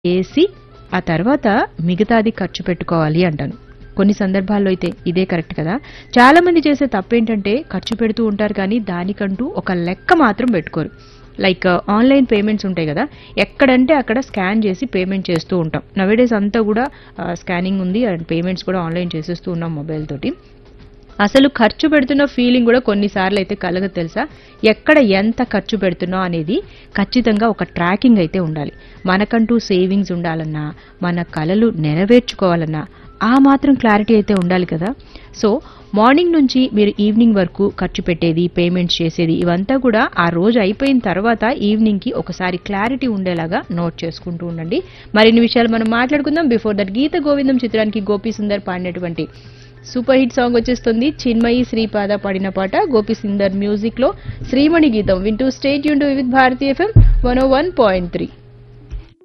వేసి ఆ తర్వాత మిగతాది ఖర్చు పెట్టుకోవాలి అంటాను కొన్ని సందర్భాల్లో అయితే ఇదే కరెక్ట్ కదా చాలా మంది చేసే తప్పు ఏంటంటే ఖర్చు పెడుతూ ఉంటారు కానీ దానికంటూ ఒక లెక్క మాత్రం పెట్టుకోరు లైక్ ఆన్లైన్ పేమెంట్స్ ఉంటాయి కదా ఎక్కడంటే అక్కడ స్కాన్ చేసి పేమెంట్ చేస్తూ ఉంటాం నవేడేస్ అంతా కూడా స్కానింగ్ ఉంది అండ్ పేమెంట్స్ కూడా ఆన్లైన్ చేసేస్తూ ఉన్నాం మొబైల్ తోటి అసలు ఖర్చు పెడుతున్న ఫీలింగ్ కూడా కొన్నిసార్లు అయితే కలగదు తెలుసా ఎక్కడ ఎంత ఖర్చు పెడుతున్నాం అనేది ఖచ్చితంగా ఒక ట్రాకింగ్ అయితే ఉండాలి మనకంటూ సేవింగ్స్ ఉండాలన్నా మన కలలు నెరవేర్చుకోవాలన్నా ఆ మాత్రం క్లారిటీ అయితే ఉండాలి కదా సో మార్నింగ్ నుంచి మీరు ఈవినింగ్ వరకు ఖర్చు పెట్టేది పేమెంట్స్ చేసేది ఇవంతా కూడా ఆ రోజు అయిపోయిన తర్వాత ఈవినింగ్కి ఒకసారి క్లారిటీ ఉండేలాగా నోట్ చేసుకుంటూ ఉండండి మరిన్ని విషయాలు మనం మాట్లాడుకుందాం బిఫోర్ దట్ గీత గోవిందం చిత్రానికి గోపి సుందర్ పాడినటువంటి సూపర్ హిట్ సాంగ్ వచ్చేస్తుంది చిన్మయి శ్రీపాద పాడిన పాట గోపి సిందర్ మ్యూజిక్ లో శ్రీమణి గీతం వింటూ స్టేట్ యూన్ with Bharati FM one one point three